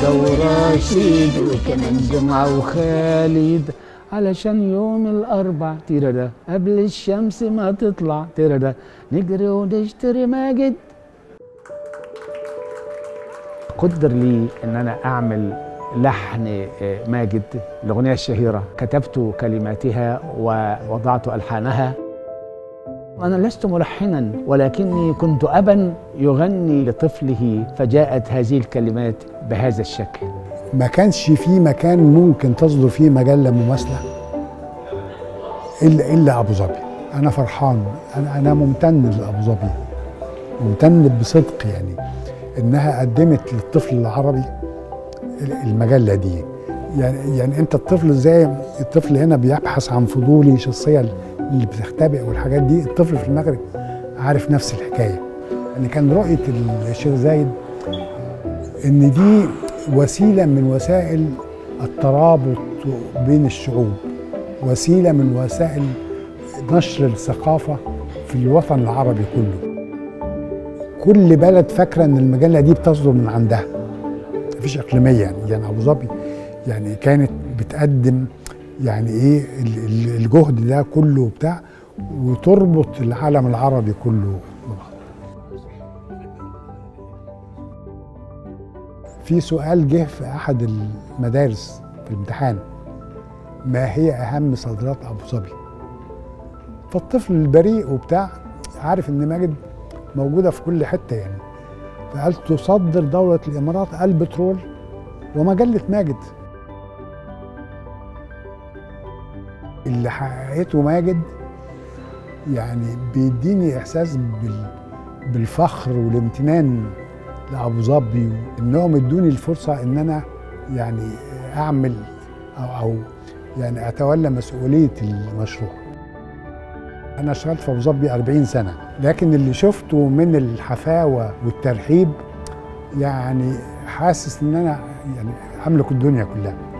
وحمزة ورشيد وكمان جمعة وخالد علشان يوم الأربع تيردا قبل الشمس ما تطلع تيردا نجري ونشتري ماجد قدر لي ان انا اعمل لحن آه، ماجد الاغنيه الشهيره كتبت كلماتها ووضعت الحانها انا لست ملحنا ولكني كنت ابا يغني لطفله فجاءت هذه الكلمات بهذا الشكل ما كانش في مكان ممكن تصدر فيه مجله مماثله الا الا ابو ظبي انا فرحان انا انا ممتن لابو ظبي ممتن بصدق يعني انها قدمت للطفل العربي المجله دي يعني يعني انت الطفل ازاي الطفل هنا بيبحث عن فضولي شخصيه اللي بتختبئ والحاجات دي الطفل في المغرب عارف نفس الحكايه يعني كان رؤيه الشيخ زايد ان دي وسيله من وسائل الترابط بين الشعوب وسيله من وسائل نشر الثقافه في الوطن العربي كله كل بلد فاكره ان المجله دي بتصدر من عندها مفيش اقليميه يعني يعني ابو ظبي يعني كانت بتقدم يعني ايه ال- ال- الجهد ده كله بتاع وتربط العالم العربي كله ببعض في سؤال جه في احد المدارس في الامتحان ما هي اهم صادرات ابو ظبي فالطفل البريء وبتاع عارف ان ماجد موجوده في كل حته يعني فقال تصدر دوله الامارات البترول ومجله ماجد اللي حققته ماجد يعني بيديني احساس بال بالفخر والامتنان لابو ظبي انهم ادوني الفرصه ان انا يعني اعمل او او يعني اتولى مسؤوليه المشروع انا اشتغلت في ابو ظبي 40 سنه لكن اللي شفته من الحفاوه والترحيب يعني حاسس ان انا يعني املك الدنيا كلها